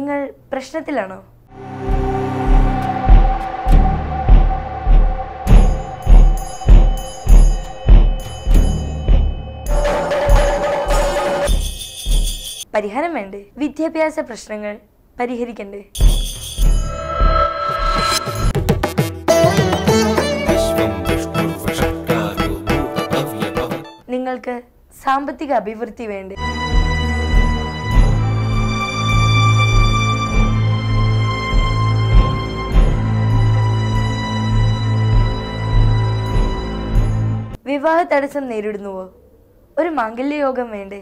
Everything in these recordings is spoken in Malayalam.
നിങ്ങൾ പ്രശ്നത്തിലാണോ പരിഹാരം വേണ്ടേ വിദ്യാഭ്യാസ പ്രശ്നങ്ങൾ പരിഹരിക്കണ്ടേ विश्वं विष्णुर्वषट्कारो भूतभव्यभव നിങ്ങൾക്ക് സാമ്പത്തിക അഭിവൃദ്ധി വേണ്ടേ വിവാഹ തടസ്സം നേരിടുന്നുവോ ഒരു മാംഗല്യയോഗം വേണ്ടേ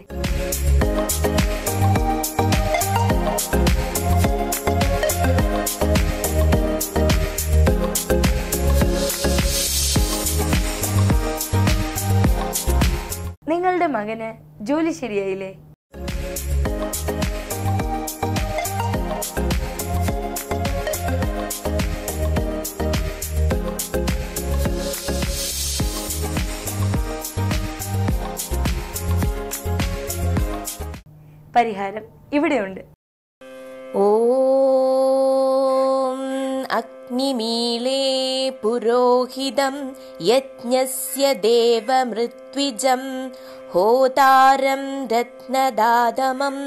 നിങ്ങളുടെ മകന് ജോലി ശരിയായില്ലേ പരിഹാരം ഇവിടെയുണ്ട് ॐ अग्निमीळे पुरोहितं यज्ञस्य देवमृत्विजं होतारं रत्नदादमम्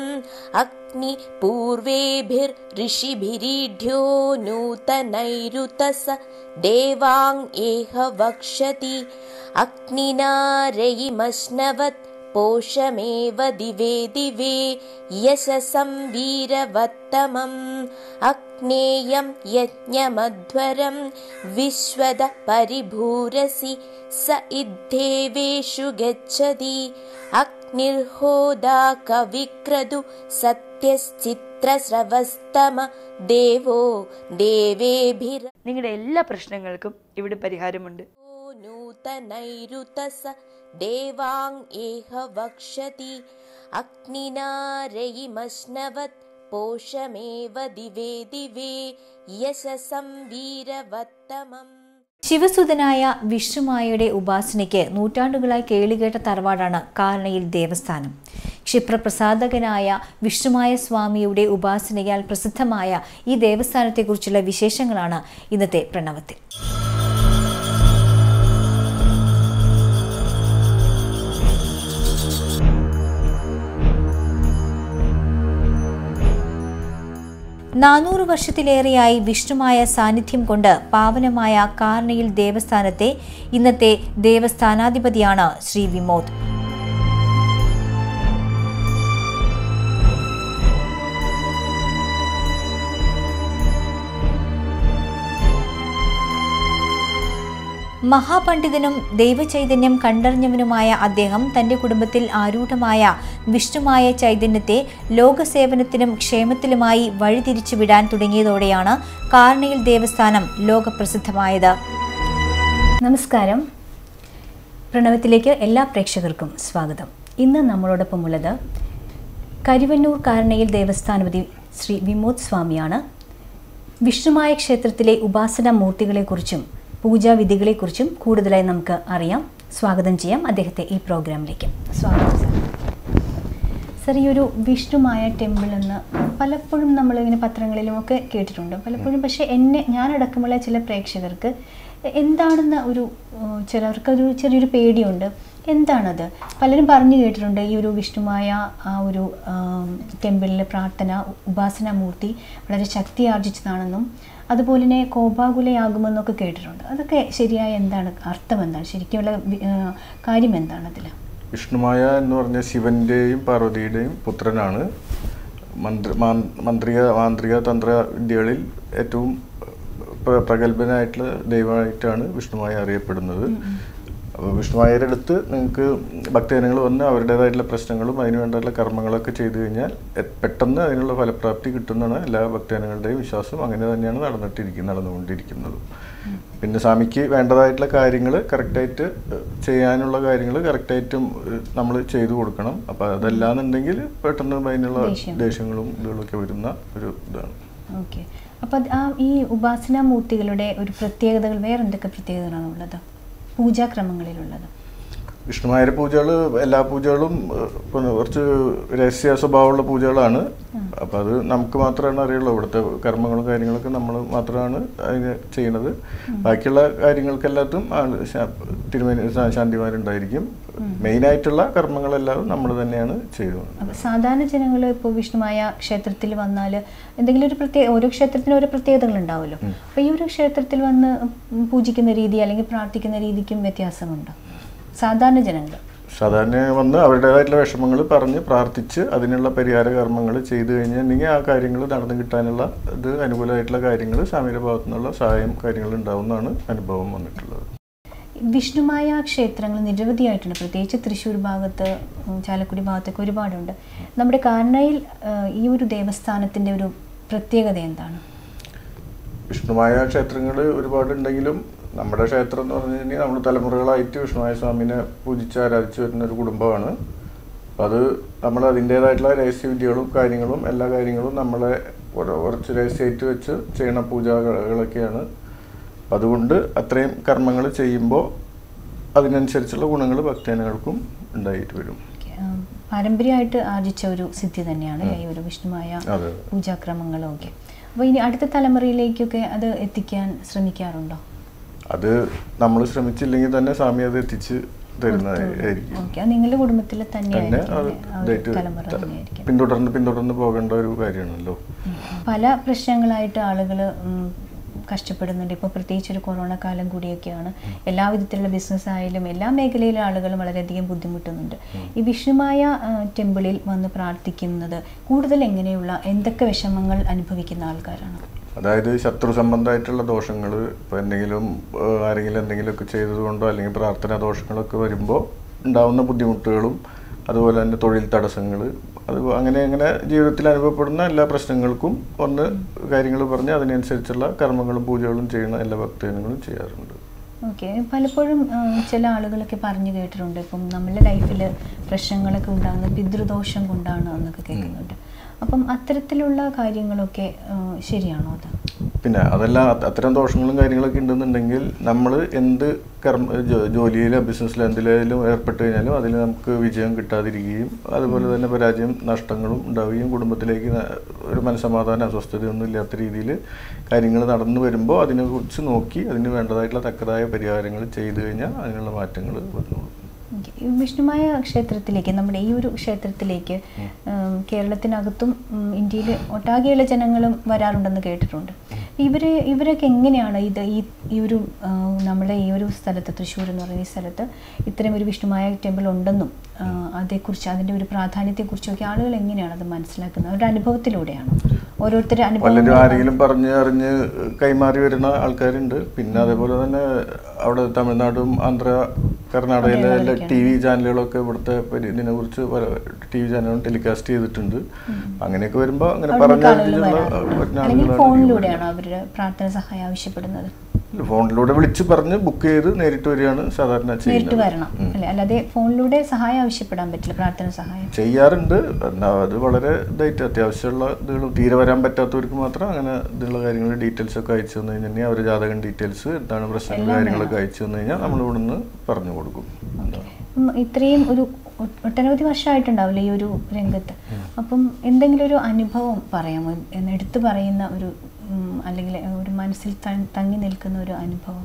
अग्निपूर्वेभिर्ऋषिभिरीढ्यो नूतनैरुतस देवाङ् एह वक्षति अग्निना रयिमश्नवत् पोषमेव दिवे दिवे यशसं वीरवत्तमम् अग्नेयं यज्ञमध्वरं विश्वद परिभूरसि स इद्धेवेषु गच्छति अग्निर्होदा कविक्रदु सत्यश्चित्रस्रवस्तम देवो देवेभिर നിങ്ങളുടെ എല്ലാ പ്രശ്നങ്ങൾക്കും ഇവിടെ പരിഹാരമുണ്ട് नूतनैरुतस देवाङ् एह वक्षति अग्निना रयिमश्नवत् पोषमेव दिवे दिवे यशसं वीरवत्तमम् ശിവസുതനായ വിഷ്ണുമായയുടെ ഉപാസനയ്ക്ക് നൂറ്റാണ്ടുകളായി കേളികേട്ട തറവാടാണ് കാരണയിൽ ദേവസ്ഥാനം ക്ഷിപ്രപ്രസാദകനായ വിഷ്ണുമായ സ്വാമിയുടെ ഉപാസനയാൽ പ്രസിദ്ധമായ ഈ ദേവസ്ഥാനത്തെക്കുറിച്ചുള്ള വിശേഷങ്ങളാണ് ഇന്നത്തെ പ്രണവത്തിൽ നാനൂറ് വർഷത്തിലേറെയായി വിഷ്ണുമായ സാന്നിധ്യം കൊണ്ട് പാവനമായ കാർണയിൽ ദേവസ്ഥാനത്തെ ഇന്നത്തെ ദേവസ്ഥാനാധിപതിയാണ് ശ്രീ വിമോദ് മഹാപണ്ഡിതനും ദൈവചൈതന്യം കണ്ടറിഞ്ഞവനുമായ അദ്ദേഹം തന്റെ കുടുംബത്തിൽ ആരൂഢമായ വിഷ്ണുമായ ചൈതന്യത്തെ ലോകസേവനത്തിനും ക്ഷേമത്തിലുമായി വഴിതിരിച്ചു വിടാൻ തുടങ്ങിയതോടെയാണ് കാർണിയിൽ ദേവസ്ഥാനം ലോകപ്രസിദ്ധമായത് നമസ്കാരം പ്രണവത്തിലേക്ക് എല്ലാ പ്രേക്ഷകർക്കും സ്വാഗതം ഇന്ന് നമ്മളോടൊപ്പമുള്ളത് കരിവന്നൂർ കാരണയിൽ ദേവസ്ഥാനപതി ശ്രീ വിമോദ് സ്വാമിയാണ് വിഷ്ണുമായ ക്ഷേത്രത്തിലെ ഉപാസന മൂർത്തികളെക്കുറിച്ചും പൂജാവിധികളെക്കുറിച്ചും കൂടുതലായി നമുക്ക് അറിയാം സ്വാഗതം ചെയ്യാം അദ്ദേഹത്തെ ഈ പ്രോഗ്രാമിലേക്ക് സ്വാഗതം സർ സർ ഈ ഒരു വിഷ്ണുമായ ടെമ്പിൾ എന്ന് പലപ്പോഴും നമ്മളിങ്ങനെ പത്രങ്ങളിലുമൊക്കെ കേട്ടിട്ടുണ്ട് പലപ്പോഴും പക്ഷേ എന്നെ ഞാനടക്കമുള്ള ചില പ്രേക്ഷകർക്ക് എന്താണെന്ന് ഒരു ഏഹ്, ചിലർക്കൊരു ചെറിയൊരു പേടിയുണ്ട് എന്താണത് പലരും പറഞ്ഞു കേട്ടിട്ടുണ്ട് ഈ ഒരു വിഷ്ണുമായ ആ ഒരു ടെമ്പിളിലെ പ്രാർത്ഥന ഉപാസന മൂർത്തി വളരെ ശക്തി ആർജിച്ചതാണെന്നും അതുപോലെ തന്നെ കോപാകുലയാകുമെന്നൊക്കെ കേട്ടിട്ടുണ്ട് അതൊക്കെ ശരിയായ എന്താണ് അർത്ഥം എന്താണ് ശരിക്കുമുള്ള വി- ഏഹ്, കാര്യം എന്താണ് അതിൽ വിഷ്ണുമായ എന്ന് പറഞ്ഞ ശിവന്റെയും പാർവതിയുടെയും പുത്രനാണ് മന്ത്രി മാൻ- മന്ത്രിക മാന്ത്രിക തന്ത്ര വിദ്യകളിൽ ഏറ്റവും പ്ര- പ്രഗത്ഭനായിട്ടുള്ള ദൈവമായിട്ടാണ് വിഷ്ണുമായ അറിയപ്പെടുന്നത് അപ്പോൾ വിഷ്ണുമായരുടെ അടുത്ത് നിങ്ങൾക്ക് ഭക്തജനങ്ങൾ വന്ന് അവരുടേതായിട്ടുള്ള പ്രശ്നങ്ങളും അതിന് വേണ്ടിയുള്ള കർമ്മങ്ങളൊക്കെ ചെയ്തു കഴിഞ്ഞാൽ എ- പെട്ടെന്ന് അതിനുള്ള ഫലപ്രാപ്തി കിട്ടുന്നതാണ് എല്ലാ ഭക്തജനങ്ങളുടെയും വിശ്വാസം അങ്ങനെ തന്നെയാണ് നടന്നിട്ടിരിക്കുന്നത് നടന്നുകൊണ്ടിരിക്കുന്നത് പിന്നെ സ്വാമിക്ക് വേണ്ടതായിട്ടുള്ള കാര്യങ്ങൾ കറക്റ്റായിട്ട് ചെയ്യാനുള്ള കാര്യങ്ങൾ കറക്റ്റായിട്ടും നമ്മൾ ചെയ്തു കൊടുക്കണം അപ്പോൾ അതല്ലാന്നുണ്ടെങ്കിൽ പെട്ടെന്ന് അതിനുള്ള ദേഷ്യം. ദേഷ്യങ്ങളും ഇതുകളൊക്കെ വരുന്ന ഒരു ഇതാണ് ഓക്കെ അപ്പോൾ അത് ആ ഈ ഉപാസനാ മൂർത്തികളുടെ ഒരു പ്രത്യേകതകൾ വേറെ എന്തൊക്കെ പ്രത്യേകതകളാണ് ഉള്ളത് പൂജാക്രമങ്ങളിലുള്ളത് വിഷ്ണുമായൊരു പൂജകൾ എല്ലാ പൂജകളും ഏഹ്, പിന്നെ കുറച്ച് രഹസ്യ സ്വഭാവമുള്ള പൂജകളാണ് അപ്പം അത് നമുക്ക് മാത്രമാണ് അറിയുള്ളൂ ഇവിടുത്തെ കർമ്മങ്ങളും കാര്യങ്ങളൊക്കെ നമ്മൾ മാത്രമാണ് അതിന് ചെയ്യുന്നത് ബാക്കിയുള്ള കാര്യങ്ങൾക്കെല്ലാത്തും ആള് ശാ- തിരുമേനി ശാ- ശാന്തിമാരുണ്ടായിരിക്കും മെയിനായിട്ടുള്ള കർമ്മങ്ങളെല്ലാം നമ്മൾ തന്നെയാണ് ചെയ്യുന്നത് അപ്പൊ സാധാരണ ജനങ്ങൾ ഇപ്പോൾ വിഷ്ണുമായ ക്ഷേത്രത്തിൽ വന്നാൽ എന്തെങ്കിലും ഒരു പ്രത്യേക ഓരോ ക്ഷേത്രത്തിനും ഓരോ പ്രത്യേകതകൾ ഉണ്ടാവുമല്ലോ അപ്പോൾ ഈ ഒരു ക്ഷേത്രത്തിൽ വന്ന് ഉം പൂജിക്കുന്ന രീതി അല്ലെങ്കിൽ പ്രാർത്ഥിക്കുന്ന രീതിക്കും വ്യത്യാസമുണ്ടോ സാധാരണ ജനങ്ങൾ സാധാരണ വന്ന് അവരുടേതായിട്ടുള്ള വിഷമങ്ങൾ പറഞ്ഞ് പ്രാർത്ഥിച്ച് അതിനുള്ള പരിഹാര കർമ്മങ്ങൾ ചെയ്തു കഴിഞ്ഞിട്ടുണ്ടെങ്കിൽ ആ കാര്യങ്ങൾ നടന്നു കിട്ടാനുള്ള ഇത് അനുകൂലമായിട്ടുള്ള കാര്യങ്ങൾ സ്വാമിയുടെ ഭാഗത്തു നിന്നുള്ള സഹായം കാര്യങ്ങൾ ഉണ്ടാവുന്നതാണ് അനുഭവം വന്നിട്ടുള്ളത് വിഷ്ണുമായ ക്ഷേത്രങ്ങൾ നിരവധിയായിട്ടുണ്ട് പ്രത്യേകിച്ച് തൃശ്ശൂർ ഭാഗത്ത് ഉം, ചാലക്കുടി ഭാഗത്തൊക്കെ ഒരുപാടുണ്ട് നമ്മുടെ കാരണയിൽ ഏഹ്, ഈ ഒരു ദേവസ്ഥാനത്തിൻ്റെ ഒരു പ്രത്യേകത എന്താണ് വിഷ്ണുമായ ക്ഷേത്രങ്ങൾ ഒരുപാടുണ്ടെങ്കിലും നമ്മുടെ ക്ഷേത്രം എന്ന് പറഞ്ഞു കഴിഞ്ഞാൽ നമ്മൾ തലമുറകളായിട്ട് വിഷ്ണുമായ സ്വാമിനെ പൂജിച്ച് ആരാധിച്ചു വരുന്ന ഒരു കുടുംബമാണ് അപ്പം അത് നമ്മൾ അതിൻ്റേതായിട്ടുള്ള രഹസ്യവിദ്യകളും കാര്യങ്ങളും എല്ലാ കാര്യങ്ങളും നമ്മളെ ഒരു- കുറച്ച് രഹസ്യമായിട്ട് വെച്ച് ചെയ്യണ പൂജകളൊക്കെയാണ് അപ്പം അതുകൊണ്ട് അത്രയും കർമ്മങ്ങൾ ചെയ്യുമ്പോൾ അതിനനുസരിച്ചുള്ള ഗുണങ്ങൾ ഭക്തജനങ്ങൾക്കും ഉണ്ടായിട്ട് വരും ഏഹ്, പാരമ്പര്യമായിട്ട് ആർജിച്ച ഒരു സിദ്ധി തന്നെയാണ് ഈ ഒരു വിഷ്ണുമായ അതെ. പൂജാക്രമങ്ങളും ഒക്കെ അപ്പോൾ ഇനി അടുത്ത തലമുറയിലേക്കൊക്കെ അത് എത്തിക്കാൻ ശ്രമിക്കാറുണ്ടോ അത് നമ്മൾ ശ്രമിച്ചില്ലെങ്കിൽ തന്നെ സ്വാമി അത് എത്തിച്ച് തരുന്നതായിരിക്കും ഓക്കെ അത് നിങ്ങളുടെ കുടുംബത്തിൽ തന്നെ തന്നെയായിരിക്കും അത് അല്ലേ? ആ ഒരു ഇതായിട്ട് തലമുറ ത- തന്നെയായിരിക്കും പിന്തുടർന്ന് പിന്തുടർന്ന് പോകേണ്ട ഒരു കാര്യമാണല്ലോ പല പ്രശ്നങ്ങളായിട്ട് ആളുകൾ കഷ്ടപ്പെടുന്നുണ്ട് ഇപ്പോൾ പ്രത്യേകിച്ച് ഒരു കൊറോണ കാലം കൂടിയൊക്കെയാണ് എല്ലാ വിധത്തിലുള്ള ബിസിനസ് ആയാലും എല്ലാ മേഖലയിലും ആളുകൾ വളരെയധികം ബുദ്ധിമുട്ടുന്നുണ്ട് ഈ വിഷ്ണുമായ ആ, ടെമ്പിളിൽ വന്ന് പ്രാർത്ഥിക്കുന്നത് കൂടുതൽ എങ്ങനെയുള്ള എന്തൊക്കെ വിഷമങ്ങൾ അനുഭവിക്കുന്ന ആൾക്കാരാണ് അതായത് ശത്രു സംബന്ധമായിട്ടുള്ള ദോഷങ്ങൾ ഇപ്പോൾ എന്തെങ്കിലും ഏഹ്, ആരെങ്കിലും എന്തെങ്കിലുമൊക്കെ ചെയ്തതുകൊണ്ടോ അല്ലെങ്കിൽ പ്രാർത്ഥനാ ദോഷങ്ങളൊക്കെ വരുമ്പോൾ ഉണ്ടാവുന്ന ബുദ്ധിമുട്ടുകളും അതുപോലെ തന്നെ തൊഴിൽ തടസ്സങ്ങൾ അത് അങ്ങനെ അങ്ങനെ ജീവിതത്തിൽ അനുഭവപ്പെടുന്ന എല്ലാ പ്രശ്നങ്ങൾക്കും ഒന്ന് കാര്യങ്ങൾ പറഞ്ഞ് അതിനനുസരിച്ചുള്ള കർമ്മങ്ങളും പൂജകളും ചെയ്യുന്ന എല്ലാ ഭക്തജനങ്ങളും ചെയ്യാറുണ്ട് ഓക്കെ പലപ്പോഴും ആ, ചില ആളുകളൊക്കെ പറഞ്ഞു കേട്ടിട്ടുണ്ട് ഇപ്പം നമ്മുടെ ലൈഫിൽ പ്രശ്നങ്ങളൊക്കെ ഉണ്ടാകുന്നത് പിതൃദോഷം കൊണ്ടാണ് എന്നൊക്കെ കേൾക്കുന്നുണ്ട് അപ്പം അത്തരത്തിലുള്ള കാര്യങ്ങളൊക്കെ ആ, ശരിയാണോ അത് പിന്നെ അതെല്ലാം അത് അത്തരം ദോഷങ്ങളും കാര്യങ്ങളൊക്കെ ഉണ്ടെന്നുണ്ടെങ്കിൽ നമ്മൾ എന്ത് കർമ്മ ജോ- ജോലിയിലോ ബിസിനസ്സിലോ എന്തിലേലും ഏർപ്പെട്ട് കഴിഞ്ഞാലും അതിൽ നമുക്ക് വിജയം കിട്ടാതിരിക്കുകയും അതുപോലെ തന്നെ പരാജയം നഷ്ടങ്ങളും ഉണ്ടാവുകയും കുടുംബത്തിലേക്ക് ന- ഒരു മനസ്സമാധാനം അസ്വസ്ഥതയൊന്നും ഇല്ലാത്ത രീതിയിൽ കാര്യങ്ങൾ നടന്നു വരുമ്പോൾ അതിനെക്കുറിച്ച് നോക്കി അതിന് വേണ്ടതായിട്ടുള്ള തക്കതായ പരിഹാരങ്ങൾ ചെയ്തു കഴിഞ്ഞാൽ അതിനുള്ള മാറ്റങ്ങൾ വന്നോളും ഓക്കേ. ഈ വിഷ്ണുമായ ക്ഷേത്രത്തിലേക്ക് നമ്മുടെ ഈ ഒരു ക്ഷേത്രത്തിലേക്ക് ഉം, കേരളത്തിനകത്തും ഉം, ഇന്ത്യയിൽ ഒട്ടാകെയുള്ള ജനങ്ങളും വരാറുണ്ടെന്ന് കേട്ടിട്ടുണ്ട് ഇവരെ ഇവരൊക്കെ എങ്ങനെയാണ് ഇത് ഈ ഈ ഒരു ആ, നമ്മുടെ ഈ ഒരു സ്ഥലത്ത് തൃശ്ശൂർ എന്ന് പറയുന്ന ഈ സ്ഥലത്ത് ഇത്തരം ഒരു വിഷ്ണുമായ ടെമ്പിൾ ഉണ്ടെന്നും ആ, അതേക്കുറിച്ച് അതിൻ്റെ ഒരു പ്രാധാന്യത്തെക്കുറിച്ചൊക്കെ ആളുകൾ എങ്ങനെയാണ് അത് മനസ്സിലാക്കുന്നത് അവരുടെ അനുഭവത്തിലൂടെയാണ് ഓരോരുത്തരുടെ പലരും അനുഭവം ആരെങ്കിലും പറഞ്ഞ് അറിഞ്ഞ് കൈമാറി വരുന്ന ആൾക്കാരുണ്ട് പിന്നെ അതേപോലെ തന്നെ അവിടെ തമിഴ്നാടും ആന്ധ്ര കർണാടകയിലെ എല്ലാ ടി വി ചാനലുകളൊക്കെ ഇവിടുത്തെ പരി- ഇതിനെക്കുറിച്ച് ടി വി ചാനലുകളും ടെലികാസ്റ്റ് ചെയ്തിട്ടുണ്ട് അങ്ങനെയൊക്കെ വരുമ്പോൾ അങ്ങനെ അവിടുന്ന് ആളുകൾ പറഞ്ഞറിഞ്ഞുള്ള വരാറുണ്ട് വരുന്ന അല്ലെങ്കിൽ ആളുകളാണ് ഫോണിലൂടെയാണോ അവരുടെ പ്രാർത്ഥന സഹായം ആവശ്യപ്പെടുന്നത് ഇല്ല, ഫോണിലൂടെ വിളിച്ച് പറഞ്ഞ് ബുക്ക് ചെയ്ത് നേരിട്ട് വരികയാണ് സാധാരണ നേരിട്ട് ചെയ്യുന്നത് വരണം അല്ലെ അല്ലാതെ ഫോണിലൂടെ സഹായം ആവശ്യപ്പെടാൻ പറ്റില്ല പ്രാർത്ഥന സഹായം ചെയ്യാറുണ്ട് എന്നാ അത് വളരെ ഇതായിട്ട് അത്യാവശ്യമുള്ള ഇതുകളും തീരെ വരാൻ പറ്റാത്തവർക്ക് മാത്രം അങ്ങനെ ഇതിലുള്ള കാര്യങ്ങൾ ഡീറ്റെയിൽസ് ഒക്കെ അയച്ചു തന്നു കഴിഞ്ഞാൽ അവർ ജാതകം ഡീറ്റെയിൽസ് എന്താണ് പ്രശ്നങ്ങൾ കാര്യങ്ങളൊക്കെ അയച്ചു തന്നു കഴിഞ്ഞാൽ നമ്മൾ ഇവിടുന്ന് പറഞ്ഞു കൊടുക്കും എന്താണ് ഉം, ഇത്രയും ഒരു ഒ- ഒട്ടനവധി വർഷമായിട്ടുണ്ടാവില്ല ഈ ഒരു രംഗത്ത് അപ്പം എന്തെങ്കിലും ഒരു അനുഭവം പറയാമോ എന്ന് എടുത്തു പറയുന്ന ഒരു ഉം, അല്ലെങ്കിൽ ഒരു മനസ്സിൽ ത- തങ്ങി നിൽക്കുന്ന ഒരു അനുഭവം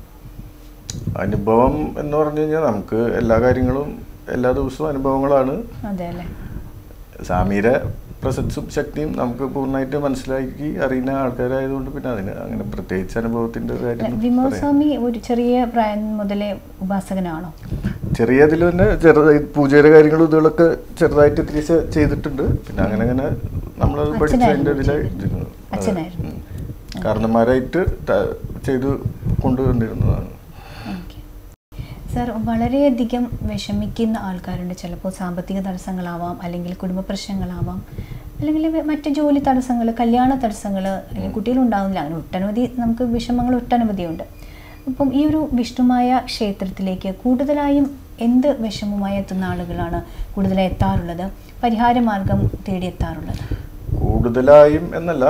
അനുഭവം എന്ന് പറഞ്ഞു കഴിഞ്ഞാൽ നമുക്ക് എല്ലാ കാര്യങ്ങളും എല്ലാ ദിവസവും അനുഭവങ്ങളാണ് അതെ അല്ലേ സ്വാമിയുടെ പ്രസൻസും ശക്തിയും നമുക്ക് പൂർണ്ണമായിട്ട് മനസ്സിലാക്കി അറിയുന്ന ആൾക്കാരായതുകൊണ്ട് പിന്നെ അതിന് അങ്ങനെ പ്രത്യേകിച്ച് അനുഭവത്തിന്റെ കാര്യം ഒന്നും വിമോദ് പറയാൻ- സ്വാമി ഒരു ചെറിയ പ്രായം മുതലേ ഉപാസകനാണോ ചെറിയ ഇതിൽ തന്നെ ചെറുതായി പൂജയുടെ കാര്യങ്ങളും ഇതുകളൊക്കെ ചെറുതായിട്ട് ഇത്തിരി ചെ- ചെയ്തിട്ടുണ്ട് പിന്നെ അങ്ങനെ അങ്ങനെ നമ്മളത് പഠിച്ചതിൻ്റെ അച്ഛനായിരുന്നു ഇതിലെ ചെയ്തിരുന്നത്. അച്ഛനായിരുന്നു. കാരണന്മാരായിട്ട് ത- ചെയ്തു കൊണ്ടുവന്നിരുന്നതാണ് ഓക്കെ സാർ വളരെയധികം വിഷമിക്കുന്ന ആൾക്കാരുണ്ട് ചിലപ്പോൾ സാമ്പത്തിക തടസ്സങ്ങളാവാം അല്ലെങ്കിൽ കുടുംബ പ്രശ്നങ്ങളാവാം അല്ലെങ്കിൽ വെ- മറ്റ് ജോലി തടസ്സങ്ങൾ കല്യാണ തടസ്സങ്ങൾ അല്ലെങ്കിൽ കുട്ടികളുണ്ടാവുന്നില്ല അങ്ങനെ ഒട്ടനവധി നമുക്ക് വിഷമങ്ങൾ ഒട്ടനവധിയുണ്ട് അപ്പം ഈ ഒരു വിഷ്ണുമായ ക്ഷേത്രത്തിലേക്ക് കൂടുതലായും എന്ത് വിഷമവുമായി എത്തുന്ന ആളുകളാണ് കൂടുതലായി എത്താറുള്ളത് പരിഹാര മാർഗം തേടി എത്താറുള്ളത് കൂടുതലായും എന്നല്ല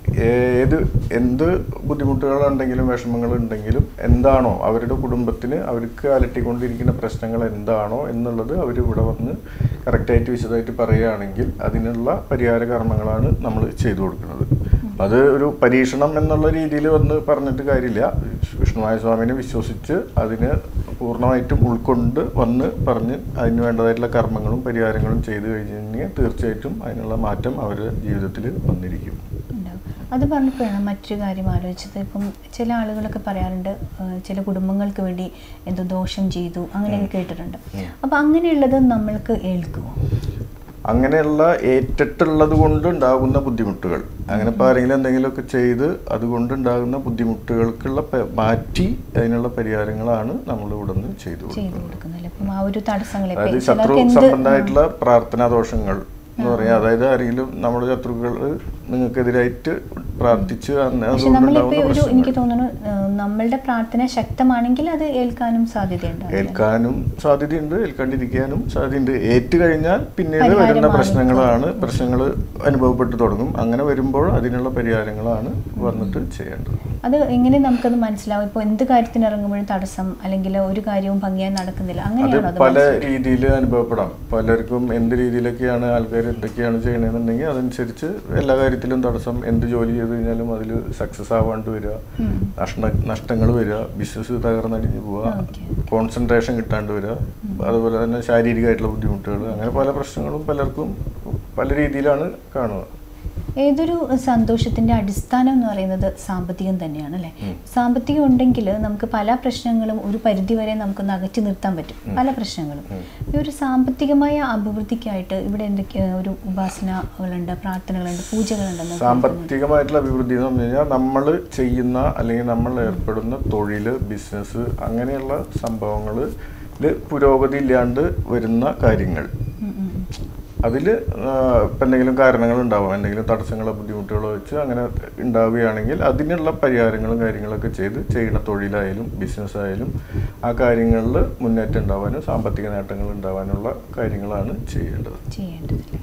ഏത് എന്ത് ബുദ്ധിമുട്ടുകളുണ്ടെങ്കിലും വിഷമങ്ങളുണ്ടെങ്കിലും എന്താണോ അവരുടെ കുടുംബത്തിന് അവർക്ക് അലട്ടിക്കൊണ്ടിരിക്കുന്ന പ്രശ്നങ്ങൾ എന്താണോ എന്നുള്ളത് അവർ ഇവിടെ വന്ന് കറക്റ്റായിട്ട് വിശദമായിട്ട് പറയുകയാണെങ്കിൽ അതിനുള്ള പരിഹാര കർമ്മങ്ങളാണ് നമ്മൾ ചെയ്തു കൊടുക്കുന്നത് അത് ഒരു പരീക്ഷണം എന്നുള്ള രീതിയിൽ വന്ന് പറഞ്ഞിട്ട് കാര്യമില്ല വിഷ്ണുമായ സ്വാമിനെ വിശ്വസിച്ച് അതിന് പൂർണ്ണമായിട്ടും ഉൾക്കൊണ്ട് വന്ന് പറഞ്ഞ് അതിന് വേണ്ടതായിട്ടുള്ള കർമ്മങ്ങളും പരിഹാരങ്ങളും ചെയ്തു കഴിഞ്ഞാൽ തീർച്ചയായിട്ടും അതിനുള്ള മാറ്റം അവരുടെ ജീവിതത്തിൽ വന്നിരിക്കും ഉണ്ടാവും അത് പറഞ്ഞപ്പോഴാണ് മറ്റൊരു കാര്യം ആലോചിച്ചത് ഇപ്പം ചില ആളുകളൊക്കെ പറയാറുണ്ട് ആ, ചില കുടുംബങ്ങൾക്ക് വേണ്ടി എന്തോ ദോഷം ചെയ്തു അങ്ങനെയൊക്കെ കേട്ടിട്ടുണ്ട് അപ്പം അങ്ങനെയുള്ളത് നമ്മൾക്ക് ഏൽക്കുമോ അങ്ങനെയുള്ള ഏറ്റിട്ടുള്ളത് കൊണ്ട് ഉണ്ടാകുന്ന ബുദ്ധിമുട്ടുകൾ അങ്ങനെ ഇപ്പോൾ ആരെങ്കിലും എന്തെങ്കിലുമൊക്കെ ചെയ്ത് അതുകൊണ്ട് ഉണ്ടാകുന്ന ബുദ്ധിമുട്ടുകൾക്കുള്ള പ- മാറ്റി അതിനുള്ള പരിഹാരങ്ങളാണ് നമ്മൾ ഇവിടെ നിന്ന് ചെയ്തു ചെയ്തു കൊടുക്കുന്നത് കൊടുക്കുന്നില്ല അപ്പം ആ ഒരു തടസ്സങ്ങൾ ഇപ്പം അതായത് ശത്രു ചിലർക്ക് എന്ത് സംബന്ധമായിട്ടുള്ള പ്രാർത്ഥനാ ദോഷങ്ങൾ എന്ന് പറയാം അതായത് ആരെങ്കിലും നമ്മുടെ ശത്രുക്കൾ നിങ്ങൾക്കെതിരായിട്ട് പ്രാർത്ഥിച്ച് അന്ന് പക്ഷെ നമ്മളിപ്പോൾ അതുകൊണ്ടുണ്ടാകുന്ന ഒരു എനിക്ക് പ്രശ്നങ്ങൾ തോന്നുന്നു ആ, നമ്മളുടെ പ്രാർത്ഥന ശക്തമാണെങ്കിൽ അത് ഏൽക്കാനും സാധ്യതയുണ്ട് ഏൽക്കാനും സാധ്യതയുണ്ട് ഏൽക്കാണ്ടിരിക്കാനും സാധ്യതയുണ്ട് ഏറ്റു കഴിഞ്ഞാൽ പിന്നീട് പരിഹാരം വരുന്ന മാറി പ്രശ്നങ്ങളാണ് പ്രശ്നങ്ങൾ അനുഭവപ്പെട്ടു തുടങ്ങും അങ്ങനെ വരുമ്പോൾ അതിനുള്ള പരിഹാരങ്ങളാണ് വന്നിട്ട് ചെയ്യേണ്ടത് അത് എങ്ങനെ നമുക്കത് മനസ്സിലാവും ഇപ്പോൾ എന്ത് കാര്യത്തിന് ഇറങ്ങുമ്പോഴും തടസ്സം അല്ലെങ്കിൽ ഒരു കാര്യവും ഭംഗിയായി നടക്കുന്നില്ല അത് അങ്ങനെയാണോ അത് പല മനസ്സിലാവുക? രീതിയിൽ അനുഭവപ്പെടാം പലർക്കും എന്ത് രീതിയിലൊക്കെയാണ് ആൾക്കാർ എന്തൊക്കെയാണ് ചെയ്യണമെന്നുണ്ടെങ്കിൽ അതനുസരിച്ച് എല്ലാ കാര്യത്തിലും തടസ്സം എന്ത് ജോലി ചെയ്ത് കഴിഞ്ഞാലും അതിൽ സക്സസ് ആവാണ്ട് വരിക നഷ്ട നഷ്ടങ്ങൾ വരിക ബിസിനസ് തകർന്നടിഞ്ഞു പോവുക Okay. കോൺസെൻട്രേഷൻ കിട്ടാണ്ട് വരിക അതുപോലെ തന്നെ ശാരീരികമായിട്ടുള്ള ബുദ്ധിമുട്ടുകൾ അങ്ങനെ പല പ്രശ്നങ്ങളും പലർക്കും പല രീതിയിലാണ് കാണുക ഏതൊരു സന്തോഷത്തിന്റെ അടിസ്ഥാനം എന്ന് പറയുന്നത് സാമ്പത്തികം തന്നെയാണ് അല്ലേ സാമ്പത്തികം ഉണ്ടെങ്കിൽ നമുക്ക് പല പ്രശ്നങ്ങളും ഒരു പരിധി വരെ നമുക്കൊന്ന് അകറ്റി നിർത്താൻ പറ്റും പല പ്രശ്നങ്ങളും ഈ ഒരു സാമ്പത്തികമായ അഭിവൃദ്ധിക്കായിട്ട് ഇവിടെ എന്തൊക്കെ ഒരു ഉപാസനകളുണ്ട് പ്രാർത്ഥനകളുണ്ട് പൂജകളുണ്ടെന്ന് കേൾക്കുന്നുണ്ട്. സാമ്പത്തികമായിട്ടുള്ള അഭിവൃദ്ധി എന്ന് പറഞ്ഞു കഴിഞ്ഞാൽ നമ്മൾ ചെയ്യുന്ന അല്ലെങ്കിൽ നമ്മൾ ഏർപ്പെടുന്ന തൊഴിൽ ബിസിനസ് അങ്ങനെയുള്ള സംഭവങ്ങളിൽ പുരോഗതി ഇല്ലാണ്ട് വരുന്ന കാര്യങ്ങൾ ഉം, ഉം, ഉം. അതിൽ ഇപ്പം എന്തെങ്കിലും കാരണങ്ങൾ ഉണ്ടാവാം എന്തെങ്കിലും തടസ്സങ്ങളോ ബുദ്ധിമുട്ടുകളോ വെച്ച് അങ്ങനെ ഉണ്ടാവുകയാണെങ്കിൽ അതിനുള്ള പരിഹാരങ്ങളും കാര്യങ്ങളൊക്കെ ചെയ്ത് ചെയ്യുന്ന തൊഴിലായാലും ബിസിനസ് ആയാലും ആ കാര്യങ്ങളിൽ മുന്നേറ്റം ഉണ്ടാവാനും സാമ്പത്തിക നേട്ടങ്ങൾ ഉണ്ടാവാനുള്ള കാര്യങ്ങളാണ് ചെയ്യേണ്ടത് ചെയ്യേണ്ടതില്ല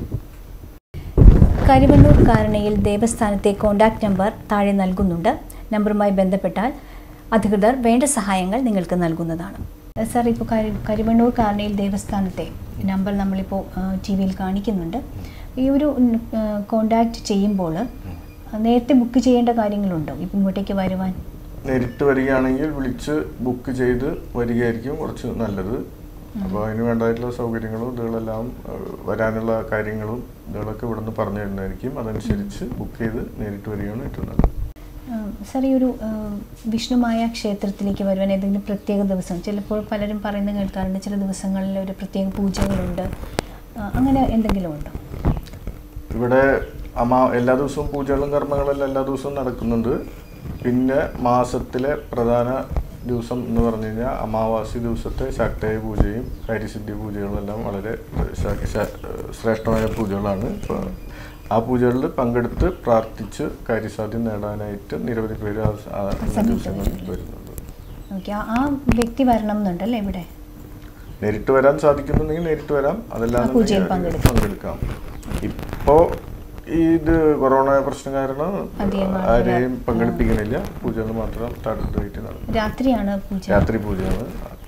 കരിവണ്ണൂർ കാരണയിൽ ദേവസ്ഥാനത്തെ കോൺടാക്ട് നമ്പർ താഴെ നൽകുന്നുണ്ട് നമ്പറുമായി ബന്ധപ്പെട്ടാൽ അധികൃതർ വേണ്ട സഹായങ്ങൾ നിങ്ങൾക്ക് നൽകുന്നതാണ് സാർ ഇപ്പോൾ കരി കരിവണ്ണൂർ കാരണയിൽ ദേവസ്ഥാനത്തെ നമ്പർ നമ്മളിപ്പോൾ ടി വിയിൽ കാണിക്കുന്നുണ്ട് ഈ ഒരു കോണ്ടാക്ട് ചെയ്യുമ്പോൾ നേരത്തെ ബുക്ക് ചെയ്യേണ്ട കാര്യങ്ങളുണ്ടോ ഇപ്പം ഇങ്ങോട്ടേക്ക് വരുവാൻ നേരിട്ട് വരികയാണെങ്കിൽ വിളിച്ച് ബുക്ക് ചെയ്ത് വരികയായിരിക്കും കുറച്ച് നല്ലത് അപ്പോൾ അതിന് വേണ്ടതായിട്ടുള്ള സൗകര്യങ്ങളും ഇതുകളെല്ലാം ഏഹ്, വരാനുള്ള കാര്യങ്ങളും ഇതുകളൊക്കെ ഇവിടെ നിന്ന് പറഞ്ഞു തരുന്നതായിരിക്കും അതനുസരിച്ച് ബുക്ക് ചെയ്ത് നേരിട്ട് വരികയാണ് ഏറ്റവും നല്ലത് ഉം, സാർ ഈ ഒരു ഉം, വിഷ്ണുമായ ക്ഷേത്രത്തിലേക്ക് വരുവാൻ ഏതെങ്കിലും പ്രത്യേക ദിവസം ചിലപ്പോൾ പലരും പറയുന്നത് കേൾക്കാറുണ്ട് ചില ദിവസങ്ങളിൽ ഒരു പ്രത്യേക പൂജകളുണ്ട് ആ, അങ്ങനെ എന്തെങ്കിലും ഉണ്ടോ ഇവിടെ അമാ എല്ലാ ദിവസവും പൂജകളും കർമ്മങ്ങളെല്ലാം എല്ലാ ദിവസവും നടക്കുന്നുണ്ട് പിന്നെ മാസത്തിലെ പ്രധാന ദിവസം എന്ന് പറഞ്ഞു കഴിഞ്ഞാൽ അമാവാസി ദിവസത്തെ ശാക്തേയ പൂജയും കാര്യസിദ്ധി പൂജകളെല്ലാം വളരെ ശ- ശ- ശ്രേഷ്ഠമായ പൂജകളാണ് ഇപ്പോൾ ആ പൂജകളിൽ പങ്കെടുത്ത് പ്രാർത്ഥിച്ച് കാര്യസാധ്യം നേടാനായിട്ട് നിരവധി പേര് ആ ആ ദിവസങ്ങളിൽ വരുന്നുണ്ട് ഓക്കെ ആ വ്യക്തി വരണം എന്നുണ്ടല്ലേ ഇവിടെ നേരിട്ട് വരാൻ സാധിക്കുന്നുണ്ടെങ്കിൽ നേരിട്ട് വരാം ആ പൂജയിൽ അതെല്ലാം പങ്കെടുക്കാം ഇപ്പോൾ ഇത് കൊറോണ പ്രശ്നം കാരണം അധികം ആളുകൾ ആരെയും പങ്കെടുപ്പിക്കുന്നില്ല പൂജകൾ മാത്രം തടുത്തായിട്ട് നടക്കും രാത്രിയാണ് പൂജ രാത്രി പൂജകൾ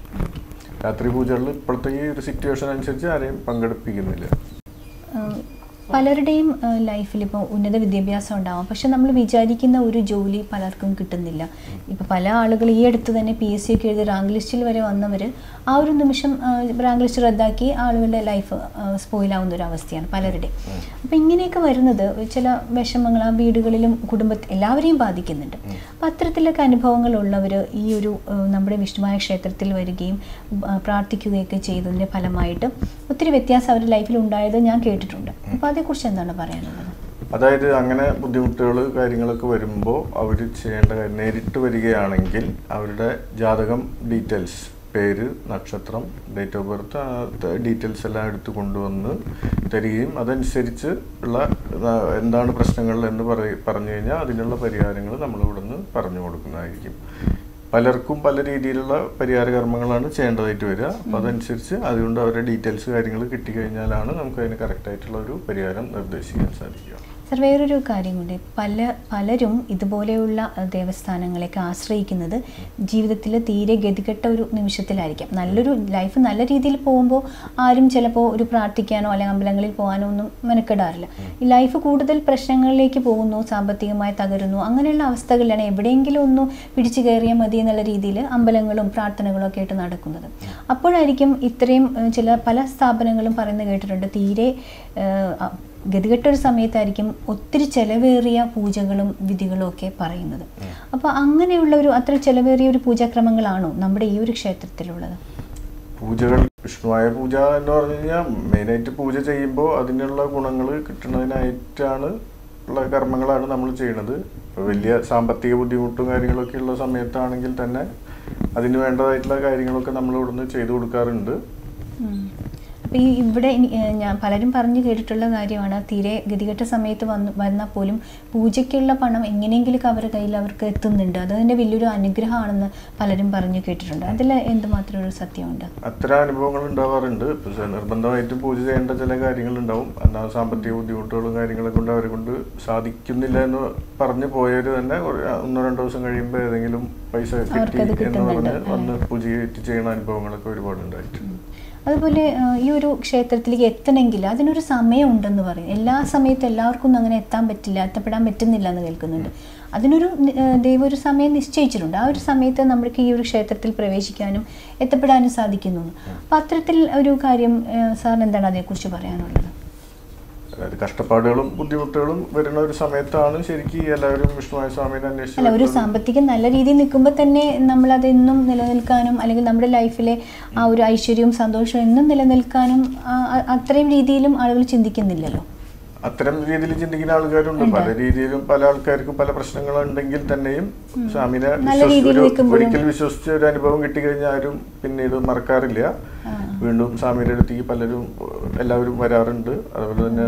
രാത്രി പൂജകളിൽ ഇപ്പോഴത്തെ ഈ ഒരു സിറ്റുവേഷൻ അനുസരിച്ച് ആരെയും പങ്കെടുപ്പിക്കുന്നില്ല ഉം, പലരുടെയും ലൈഫിൽ ഇപ്പോൾ ഉന്നത വിദ്യാഭ്യാസം ഉണ്ടാവാം പക്ഷെ നമ്മൾ വിചാരിക്കുന്ന ഒരു ജോലി പലർക്കും കിട്ടുന്നില്ല ഇപ്പോൾ പല ആളുകൾ ഈ അടുത്ത് തന്നെ പി എസ് സി ഒക്കെ എഴുതി റാങ്ക് ലിസ്റ്റിൽ വരെ വന്നവർ ആ ഒരു നിമിഷം റാങ്ക് ലിസ്റ്റ് റദ്ദാക്കി ആളുകളുടെ ലൈഫ് സ്പോയിലാവുന്ന ഒരു അവസ്ഥയാണ് പലരുടെയും അപ്പോൾ ഇങ്ങനെയൊക്കെ വരുന്നത് ചില വിഷമങ്ങൾ ആ വീടുകളിലും കുടുംബത്തിൽ എല്ലാവരെയും ബാധിക്കുന്നുണ്ട് അപ്പം അത്തരത്തിലൊക്കെ അനുഭവങ്ങൾ ഉള്ളവർ ഈ ഒരു ആ, നമ്മുടെ വിഷ്ണുമായ ക്ഷേത്രത്തിൽ വരികയും ആ, പ്രാർത്ഥിക്കുകയൊക്കെ ചെയ്തതിൻ്റെ ഫലമായിട്ട് ഒത്തിരി വ്യത്യാസം അവരുടെ ലൈഫിൽ ഉണ്ടായത് ഞാൻ കേട്ടിട്ടുണ്ട് അപ്പോൾ അതേക്കുറിച്ച് എന്താണ് പറയാനുള്ളത് അതായത് അങ്ങനെ ബുദ്ധിമുട്ടുകൾ കാര്യങ്ങളൊക്കെ വരുമ്പോൾ അവർ ചെയ്യേണ്ട കാര്യം നേരിട്ട് വരികയാണെങ്കിൽ അവരുടെ ജാതകം ഡീറ്റെയിൽസ് പേര് നക്ഷത്രം ഡേറ്റ് ഓഫ് ബർത്ത് ഡീറ്റെയിൽസ് എല്ലാം എടുത്ത് കൊണ്ടുവന്ന് തരികയും അതനുസരിച്ച് ഉള്ള ആ, എന്താണ് പ്രശ്നങ്ങൾ എന്ന് പറയ പറഞ്ഞു കഴിഞ്ഞാൽ അതിനുള്ള പരിഹാരങ്ങൾ നമ്മൾ ഇവിടുന്ന് പറഞ്ഞു കൊടുക്കുന്നതായിരിക്കും പലർക്കും പല രീതിയിലുള്ള പരിഹാര കർമ്മങ്ങളാണ് ചെയ്യേണ്ടതായിട്ട് വരിക അപ്പം അതനുസരിച്ച് അതുകൊണ്ട് അവരുടെ ഡീറ്റെയിൽസ് കാര്യങ്ങൾ കിട്ടിക്കഴിഞ്ഞാലാണ് നമുക്ക് അതിന് കറക്റ്റായിട്ടുള്ള ഒരു പരിഹാരം നിർദ്ദേശിക്കാൻ സാധിക്കുക സർ വേറൊരു കാര്യം കൂടി പല പലരും ഇതുപോലെയുള്ള അഹ്, ദേവസ്ഥാനങ്ങളെയൊക്കെ ആശ്രയിക്കുന്നത് ജീവിതത്തിൽ തീരെ ഗതികെട്ട ഒരു നിമിഷത്തിലായിരിക്കാം നല്ലൊരു ലൈഫ് നല്ല രീതിയിൽ പോകുമ്പോൾ ആരും ചിലപ്പോൾ ഒരു പ്രാർത്ഥിക്കാനോ അല്ലെങ്കിൽ അമ്പലങ്ങളിൽ പോകാനോ ഒന്നും മെനക്കെടാറില്ല ഈ ലൈഫ് കൂടുതൽ പ്രശ്നങ്ങളിലേക്ക് പോകുന്നു സാമ്പത്തികമായി തകരുന്നു അങ്ങനെയുള്ള അവസ്ഥകളിലാണ് എവിടെയെങ്കിലും ഒന്ന് പിടിച്ചു കയറിയാൽ മതി എന്നുള്ള രീതിയിൽ അമ്പലങ്ങളും പ്രാർത്ഥനകളും ഒക്കെ ആയിട്ട് നടക്കുന്നത് അപ്പോഴായിരിക്കും ഇത്രയും ഏഹ്, ചില പല സ്ഥാപനങ്ങളും പറയുന്നത് കേട്ടിട്ടുണ്ട് തീരെ ഏഹ്, അ- ഗതികെട്ട ഒരു സമയത്തായിരിക്കും ഒത്തിരി ചെലവേറിയ പൂജകളും വിധികളും ഒക്കെ പറയുന്നത് അപ്പോൾ അങ്ങനെയുള്ള ഒരു അത്ര ചെലവേറിയ ഒരു പൂജാക്രമങ്ങളാണോ നമ്മുടെ ഈ ഒരു ക്ഷേത്രത്തിലുള്ളത് പൂജകൾ വിഷ്ണുവായ പൂജ എന്ന് പറഞ്ഞു കഴിഞ്ഞാൽ മെയിനായിട്ട് പൂജ ചെയ്യുമ്പോൾ അതിനുള്ള ഗുണങ്ങൾ കിട്ടുന്നതിനായിട്ടാണ് ഉള്ള കർമ്മങ്ങളാണ് നമ്മൾ ചെയ്യുന്നത് ഇപ്പോൾ വലിയ സാമ്പത്തിക ബുദ്ധിമുട്ടും കാര്യങ്ങളൊക്കെ ഉള്ള സമയത്താണെങ്കിൽ തന്നെ അതിന് വേണ്ടതായിട്ടുള്ള കാര്യങ്ങളൊക്കെ നമ്മൾ ഇവിടുന്ന് ചെയ്തു കൊടുക്കാറുണ്ട് അപ്പോൾ ഈ ഇവിടെ ഇനി, ഏഹ്, ഞാൻ പലരും പറഞ്ഞു കേട്ടിട്ടുള്ള കാര്യമാണ് തീരെ ഗതികെട്ട സമയത്ത് വന്ന് വന്നാൽ പോലും പൂജയ്ക്കുള്ള പണം എങ്ങനെയെങ്കിലും അവരുടെ കയ്യിൽ അവർക്ക് എത്തുന്നുണ്ട് അത് തന്നെ വലിയൊരു അനുഗ്രഹമാണെന്ന് പലരും പറഞ്ഞു കേട്ടിട്ടുണ്ട് അതിൽ എന്തുമാത്രം ഒരു സത്യമുണ്ട് അത്തരം അനുഭവങ്ങൾ ഉണ്ടാവാറുണ്ട് ഇപ്പൊ സ- നിർബന്ധമായിട്ടും പൂജ ചെയ്യേണ്ട ചില കാര്യങ്ങളുണ്ടാവും എന്നാൽ സാമ്പത്തിക ബുദ്ധിമുട്ടുകളും കാര്യങ്ങളെ കൊണ്ട് അവരെ കൊണ്ട് സാധിക്കുന്നില്ല എന്ന് പറഞ്ഞു പോയവർ തന്നെ ഒരു ഒന്നോ രണ്ടോ ദിവസം കഴിയുമ്പോൾ ഏതെങ്കിലും പൈസ കിട്ടി അവർക്കത് എന്ന് കിട്ടുന്നുണ്ട്. പറഞ്ഞ് വന്ന് പൂജ ചെയ്യുന്ന അനുഭവങ്ങളൊക്കെ ഒരുപാട് ഉണ്ടായിട്ടുണ്ട് അതുപോലെ ആ, ഈ ഒരു ക്ഷേത്രത്തിലേക്ക് എത്തണമെങ്കിൽ അതിനൊരു സമയമുണ്ടെന്ന് പറയും എല്ലാ സമയത്തും എല്ലാവർക്കും ഒന്നും അങ്ങനെ എത്താൻ പറ്റില്ല എത്തപ്പെടാൻ പറ്റുന്നില്ല എന്ന് കേൾക്കുന്നുണ്ട് അതിനൊരു നി- ആ, ദൈവം ഒരു സമയം നിശ്ചയിച്ചിട്ടുണ്ട് ആ ഒരു സമയത്ത് നമ്മൾക്ക് ഈ ഒരു ക്ഷേത്രത്തിൽ പ്രവേശിക്കാനും എത്തപ്പെടാനും സാധിക്കുന്നു അപ്പം അത്തരത്തിൽ ഒരു കാര്യം ആ, സാറിന് എന്താണ് അതേക്കുറിച്ച് പറയാനുള്ളത് അതായത് കഷ്ടപ്പാടുകളും ബുദ്ധിമുട്ടുകളും വരുന്ന ഒരു സമയത്താണ് ശരിക്കും എല്ലാവരും വിഷ്ണുവായ സ്വാമിനെ അന്വേഷിച്ച് അല്ല ഒരു വരുന്നത്. സാമ്പത്തികം നല്ല രീതിയിൽ നിൽക്കുമ്പോൾ തന്നെ നമ്മൾ അതെന്നും നിലനിൽക്കാനും അല്ലെങ്കിൽ നമ്മുടെ ലൈഫിലെ ആ ഒരു ഐശ്വര്യവും സന്തോഷവും എന്നും നിലനിൽക്കാനും ആ, അ- അത്രയും രീതിയിലും ആളുകൾ ചിന്തിക്കുന്നില്ലല്ലോ അത്തരം രീതിയിൽ ചിന്തിക്കുന്ന ആൾക്കാരുണ്ട് പല രീതിയിലും പല ആൾക്കാർക്കും പല പ്രശ്നങ്ങളുണ്ടെങ്കിൽ തന്നെയും സ്വാമിനെ നല്ല വിശ്വസിച്ച് രീതിയിൽ ഒരു- നിൽക്കുമ്പോഴും- ഒരിക്കൽ വിശ്വസിച്ച ഒരു അനുഭവം കിട്ടിക്കഴിഞ്ഞാൽ ആരും പിന്നീട് മറക്കാറില്ല വീണ്ടും സ്വാമിയുടെ അടുത്തേക്ക് പലരും എല്ലാവരും വരാറുണ്ട് അതുപോലെ തന്നെ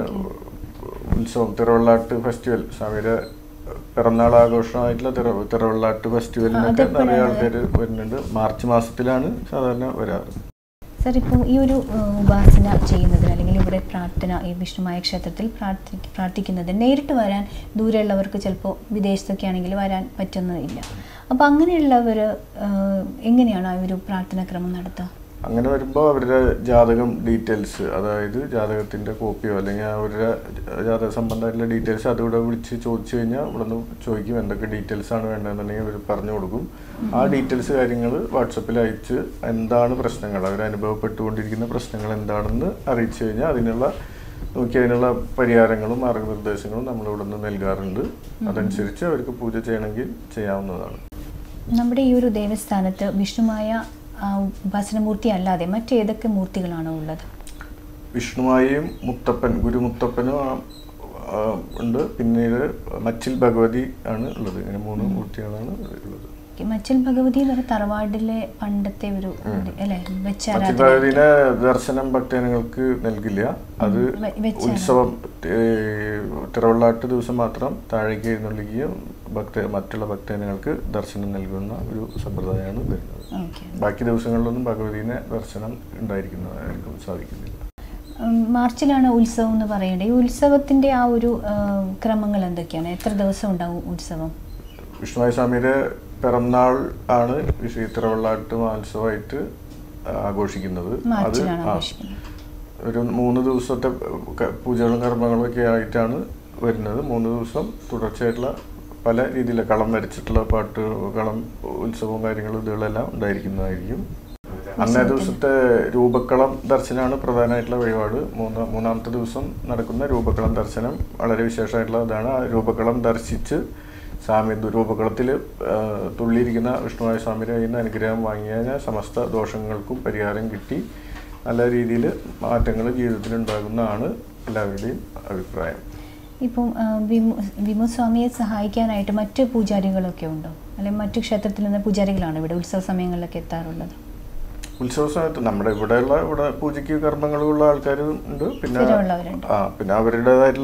ഉത്സവം തിരുവള്ളാട്ട് ഫെസ്റ്റിവൽ സ്വാമിയുടെ പിറന്നാൾ ആഘോഷമായിട്ടുള്ള തിര തിരുവള്ളാട്ട് ഫെസ്റ്റിവലിനൊക്കെ അതെപ്പോഴാണ്? നിറയെ ആൾക്കാർ വരുന്നുണ്ട് മാർച്ച് മാസത്തിലാണ് സാധാരണ വരാറ് സാർ ഇപ്പോൾ ഈ ഒരു ഏഹ്, ഉപാസന ചെയ്യുന്നതിന് അല്ലെങ്കിൽ ഇവിടെ പ്രാർത്ഥന ഈ വിഷ്ണുമായ ക്ഷേത്രത്തിൽ പ്രാർത്ഥി പ്രാർത്ഥിക്കുന്നതിന് നേരിട്ട് വരാൻ ദൂരെയുള്ളവർക്ക് ചിലപ്പോൾ വിദേശത്തൊക്കെ ആണെങ്കിൽ വരാൻ പറ്റുന്നതില്ല അപ്പോൾ അങ്ങനെയുള്ളവർ ഏഹ്, എങ്ങനെയാണ് ആ ഒരു പ്രാർത്ഥനാക്രമം നടത്തുക അങ്ങനെ വരുമ്പോൾ അവരുടെ ജാതകം ഡീറ്റെയിൽസ് അതായത് ജാതകത്തിൻ്റെ കോപ്പിയോ അല്ലെങ്കിൽ അവരുടെ ജാതക സംബന്ധമായിട്ടുള്ള ഡീറ്റെയിൽസ് അതിവിടെ വിളിച്ച് ചോദിച്ചു കഴിഞ്ഞാൽ ഇവിടെ നിന്ന് ചോദിക്കും എന്തൊക്കെ ഡീറ്റെയിൽസ് ആണ് വേണ്ടതെന്നുണ്ടെങ്കിൽ അവർ പറഞ്ഞു കൊടുക്കും ആ ഡീറ്റെയിൽസ് കാര്യങ്ങൾ വാട്സപ്പിൽ അയച്ച് എന്താണ് പ്രശ്നങ്ങൾ അവർ അനുഭവപ്പെട്ടുകൊണ്ടിരിക്കുന്ന പ്രശ്നങ്ങൾ എന്താണെന്ന് അറിയിച്ചു കഴിഞ്ഞാൽ അതിനുള്ള നോക്കി അതിനുള്ള പരിഹാരങ്ങളും മാർഗനിർദ്ദേശങ്ങളും നമ്മൾ ഇവിടെ നിന്ന് നൽകാറുണ്ട് അതനുസരിച്ച് അവർക്ക് പൂജ ചെയ്യണമെങ്കിൽ ചെയ്യാവുന്നതാണ് നമ്മുടെ ഈ ഒരു ദേവസ്ഥാനത്ത് വിഷ്ണുമായ ആ, ഉപാസനമൂർത്തി അല്ലാതെ മറ്റേതൊക്കെ മൂർത്തികളാണോ ഉള്ളത് വിഷ്ണുവായും മുത്തപ്പൻ ഗുരുമുത്തപ്പനും ആ, ആ, ഉണ്ട് പിന്നീട് മച്ചിൽ ഭഗവതി ആണ് ഉള്ളത് ഇങ്ങനെ മൂന്ന് മൂർത്തികളാണ് ഉള്ളത് ഓക്കേ, മച്ചൽ ഭഗവതി എന്ന് പറയുന്ന തറവാടിലെ പണ്ടത്തെ ഒരു ഇത് അല്ലേ വെച്ച മച്ചിൽ ആരാധന ഭഗവതിനെ ദർശനം ഭക്തജനങ്ങൾക്ക് നൽകില്ല അത് വെ- വെച്ചാണ്. ഉത്സവം ഏ, തിരുവള്ളാട്ട് ദിവസം മാത്രം താഴേക്ക് എഴുന്നള്ളിക്കുകയും ഭക്ത മറ്റുള്ള ഭക്തജനങ്ങൾക്ക് ദർശനം നൽകുന്ന ഒരു സമ്പ്രദായമാണ് വരുന്നത് ഓക്കെ ബാക്കി ദിവസങ്ങളിലൊന്നും ഭഗവതിനെ ദർശനം ഉണ്ടായിരിക്കുന്നതായിരിക്കും സാധിക്കുന്നില്ല ഉം, മാർച്ചിലാണ് ഉത്സവം എന്ന് പറയേണ്ടത് ഈ ഉത്സവത്തിന്റെ ആ ഒരു ആ, ക്രമങ്ങൾ എന്തൊക്കെയാണ് എത്ര ദിവസം ഉണ്ടാവും ഉത്സവം വിഷ്ണുവായ സ്വാമിയുടെ പിറന്നാൾ ആണ് ശ്രീ തിരുവള്ളാട്ട് മഹോത്സവമായിട്ട് ആഘോഷിക്കുന്നത് അത് മാർച്ചിലാണ് ആ, ആഘോഷിക്കുന്നത് ഒരു മൂന്ന് ദിവസത്തെ ക- പൂജകളും കർമ്മങ്ങളും ഒക്കെ ആയിട്ടാണ് വരുന്നത് മൂന്ന് ദിവസം തുടർച്ചയായിട്ടുള്ള പല രീതിയിലെ കളം വരച്ചിട്ടുള്ള പാട്ട് കളം ഉത്സവവും കാര്യങ്ങളും ഇതുകളെല്ലാം ഉണ്ടായിരിക്കുന്നതായിരിക്കും അന്നേ ദിവസത്തെ രൂപക്കളം ദർശനമാണ് പ്രധാനമായിട്ടുള്ള വഴിപാട് മൂന്ന് മൂന്നാമത്തെ ദിവസം നടക്കുന്ന രൂപക്കളം ദർശനം വളരെ വിശേഷമായിട്ടുള്ള ഇതാണ് ആ രൂപക്കളം ദർശിച്ച് സ്വാമി രൂപകളത്തിൽ തുള്ളിയിരിക്കുന്ന വിഷ്ണുവായ സ്വാമിയുടെ കയ്യിൽ നിന്ന് അനുഗ്രഹം വാങ്ങിയാൽ സമസ്ത ദോഷങ്ങൾക്കും പരിഹാരം കിട്ടി നല്ല രീതിയിൽ മാറ്റങ്ങൾ ജീവിതത്തിൽ ഉണ്ടാകുന്നതാണ് എല്ലാവരുടെയും അഭിപ്രായം ഇപ്പം ആ, വിമു വിമു സ്വാമിയെ സഹായിക്കാനായിട്ട് മറ്റ് പൂജാരികളൊക്കെ ഉണ്ടോ അല്ലെങ്കിൽ മറ്റു ക്ഷേത്രത്തിൽ നിന്ന് പൂജാരികളാണ് ഇവിടെ ഉത്സവ സമയങ്ങളിലൊക്കെ എത്താറുള്ളത് ഉത്സവ സമയത്ത് നമ്മുടെ ഇവിടെയുള്ള ഇവിടെ പൂജയ്ക്ക് കർമ്മങ്ങളുള്ള ആൾക്കാരും ഉണ്ട് പിന്നെ സ്ഥിരമുള്ളവരുണ്ട്. ആ പിന്നെ അവരുടേതായിട്ടുള്ള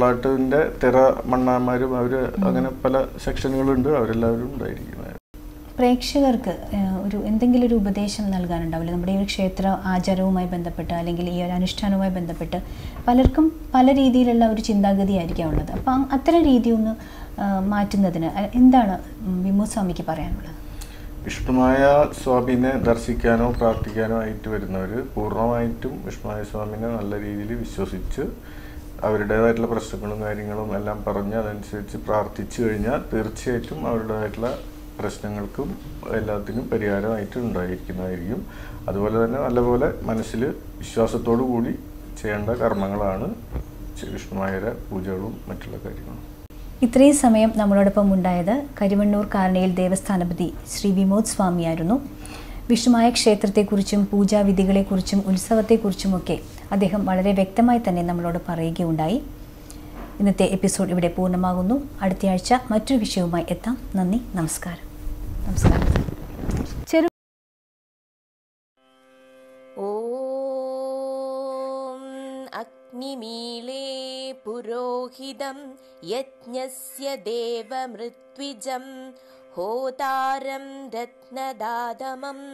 തിറവള്ളാട്ടിന്റെ തിറ മണ്ണാന്മാരും അവര് അങ്ങനെ പല സെക്ഷനുകളുണ്ട് അവരെല്ലാവരും ഉണ്ടായിരിക്കുന്നത് പ്രേക്ഷകർക്ക് ഏഹ്, ഒരു എന്തെങ്കിലും ഒരു ഉപദേശം നൽകാനുണ്ടാവില്ല നമ്മുടെ ഈ ഒരു ക്ഷേത്ര ആചാരവുമായി ബന്ധപ്പെട്ട് അല്ലെങ്കിൽ ഈ ഒരു അനുഷ്ഠാനവുമായി ബന്ധപ്പെട്ട് പലർക്കും പല രീതിയിലുള്ള ഒരു ചിന്താഗതിയായിരിക്കാം ഉള്ളത് അപ്പം അത്തരം രീതി ഒന്ന് ഏഹ്, മാറ്റുന്നതിന് അഹ് എന്താണ് ഉം, വിമു സ്വാമിക്ക് പറയാനുള്ളത് വിഷ്ണുമായ സ്വാമിനെ ദർശിക്കാനോ പ്രാർത്ഥിക്കാനോ ആയിട്ട് വരുന്നവർ പൂർണ്ണമായിട്ടും വിഷ്ണുമായ സ്വാമിനെ നല്ല രീതിയിൽ വിശ്വസിച്ച് അവരുടേതായിട്ടുള്ള പ്രശ്നങ്ങളും കാര്യങ്ങളും എല്ലാം പറഞ്ഞ് അതനുസരിച്ച് പ്രാർത്ഥിച്ചു കഴിഞ്ഞാൽ തീർച്ചയായിട്ടും അവരുടേതായിട്ടുള്ള പ്രശ്നങ്ങൾക്കും എല്ലാത്തിനും പരിഹാരമായിട്ട് ഉണ്ടായിരിക്കുന്നതായിരിക്കും അതുപോലെ തന്നെ നല്ലപോലെ മനസ്സിൽ വിശ്വാസത്തോടു കൂടി ചെയ്യേണ്ട കർമ്മങ്ങളാണ് വിഷ്ണുമായരെ പൂജകളും മറ്റുള്ള കാര്യങ്ങളും ഇത്രയും സമയം നമ്മളോടൊപ്പം ഉണ്ടായത് കരിമണ്ണൂർ കാരണയിൽ ദേവസ്ഥാനപതി ശ്രീ വിമോദ് സ്വാമിയായിരുന്നു വിഷ്ണുമായ ക്ഷേത്രത്തെക്കുറിച്ചും പൂജാവിധികളെക്കുറിച്ചും ഉത്സവത്തെക്കുറിച്ചുമൊക്കെ അദ്ദേഹം വളരെ വ്യക്തമായി തന്നെ നമ്മളോട് പറയുകയുണ്ടായി ഇന്നത്തെ എപ്പിസോഡ് ഇവിടെ പൂർണ്ണമാകുന്നു അടുത്തയാഴ്ച മറ്റൊരു വിഷയവുമായി എത്താം നന്ദി നമസ്കാരം നമസ്കാരം ചെറു ॐ अग्निमीळे पुरोहितं यज्ञस्य देवमृत्विजं होतारं रत्नदादमम्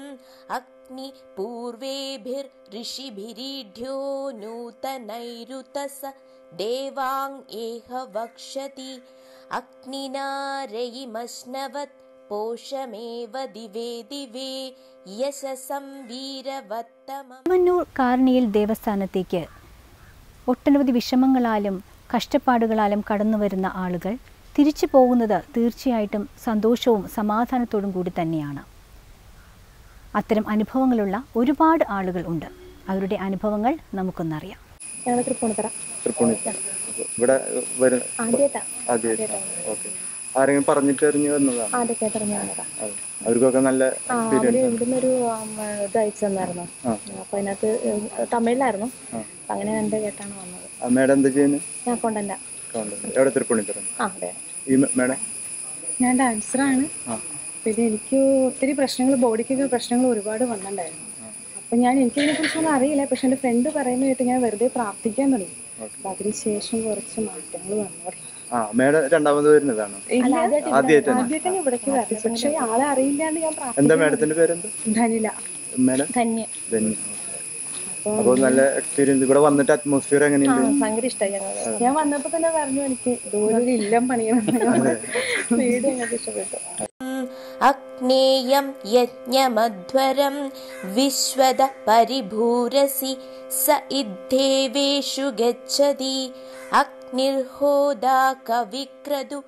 अग्निपूर्वेभिर्ऋषिभिरीढ्यो नूतनैरुतस देवाङ् एह वक्षति अग्निना रयिमश्नवत् पोषमेव दिवे दिवे यशसं वीरवत्तमम् കരിമണ്ണൂർ കാർണിയിൽ ദേവസ്ഥാനത്തേക്ക് ഒട്ടനവധി വിഷമങ്ങളാലും കഷ്ടപ്പാടുകളാലും കടന്നു വരുന്ന ആളുകൾ തിരിച്ചു പോകുന്നത് തീർച്ചയായിട്ടും സന്തോഷവും സമാധാനത്തോടും കൂടി തന്നെയാണ് അത്തരം അനുഭവങ്ങളുള്ള ഒരുപാട് ആളുകൾ ഉണ്ട് അവരുടെ അനുഭവങ്ങൾ നമുക്കൊന്നറിയാം ഞങ്ങൾ തൃപ്പൂണിത്തറ തൃപ്പൂണിത്തുറ ഇവിടെ വരുന്ന ആദ്യമായിട്ടാ ആദ്യമായിട്ടാണ് ഓക്കെ ആരെങ്കിലും പറഞ്ഞിട്ട് അറിഞ്ഞു വന്നതാണ് ആദ്യമൊക്കെ തെരഞ്ഞു വന്നതാ അതെ. അവർക്കൊക്കെ നല്ല ആ അവര് എക്സ്പീരിയൻസ് ഇവിടുന്ന് ഒരു ഇത് അയച്ചു തന്നായിരുന്നു ആ. അപ്പൊ അതിനകത്ത് ഏഹ്, തമിഴിലായിരുന്നു ആ. അപ്പൊ അങ്ങനെ കണ്ട് കേട്ടാണ് വന്നത് മേഡം എന്താ ചെയ്യുന്നത് ഞാൻ കൊണ്ടല്ല എവിടെ തൃപ്പൂണിത്തുറ ആ അതെ ഈ മേഡം ഞാൻ ഡാൻസറാണ് ആ പിന്നെ എനിക്ക് ഒത്തിരി പ്രശ്നങ്ങൾ ബോഡിക്കൊക്കെ പ്രശ്നങ്ങൾ ഒരുപാട് വന്നിട്ടുണ്ടായിരുന്നു അപ്പൊ ഞാൻ എനിക്കതിനെ കുറിച്ചൊന്നും അറിയില്ല പക്ഷെ എൻ്റെ ഫ്രണ്ട് പറയുന്ന കേട്ട് ഞാൻ വെറുതെ പ്രാർത്ഥിക്കാൻ തുടങ്ങി അപ്പൊ അതിനുശേഷം കുറച്ച് മാറ്റങ്ങൾ വന്നു തുടങ്ങി. ആ മേഡം രണ്ടാമത് വരുന്നതാണോ ഇല്ല, ആദ്യമായിട്ടാണ് ആദ്യമായിട്ട് ഞാൻ ഇവിടേക്ക് വരണം പക്ഷെ ആളെ അറിയില്ലാണ്ട് ഞാൻ എന്താ പ്രാർത്ഥിക്കാൻ മേഡത്തിന്റെ പേരെന്താ ധനില മേഡം ധന്യ ധന്യ അപ്പോൾ നല്ല എക്സ്പീരിയൻസ് ഇവിടെ വന്നിട്ട് അറ്റ്മോസ്ഫിയർ ആ എങ്ങനെയുണ്ട് ഭയങ്കര ഇഷ്ടമായി ഞങ്ങള് ഞാൻ വന്നപ്പോ തന്നെ പറഞ്ഞു എനിക്ക് ഇതുപോലെ ഒരു ഇല്ലം പണിയണം വീട് ഞങ്ങൾക്ക് ഇഷ്ടപ്പെട്ടു अग्नेयं यज्ञमध्वरं विश्वद परिभूरसि स इद्धेवेषु गच्छति अग्निर्होदा कविक्रदु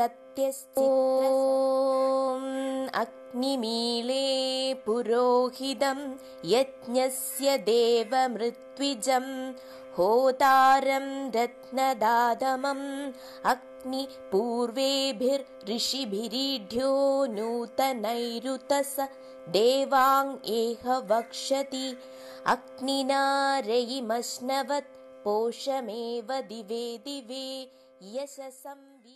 सत्यस्तित्रम् अग्निमीळे पुरोहितं यज्ञस्य देवमृत्विजं होतारं रत्नदादमम् अग्निपूर्वेभिर्ऋषिभिरीढ्यो नूतनैरुतस देवाङ् एह वक्षति अग्निना रयिमश्नवत् पोषमेव दिवे दिवे यशसं वि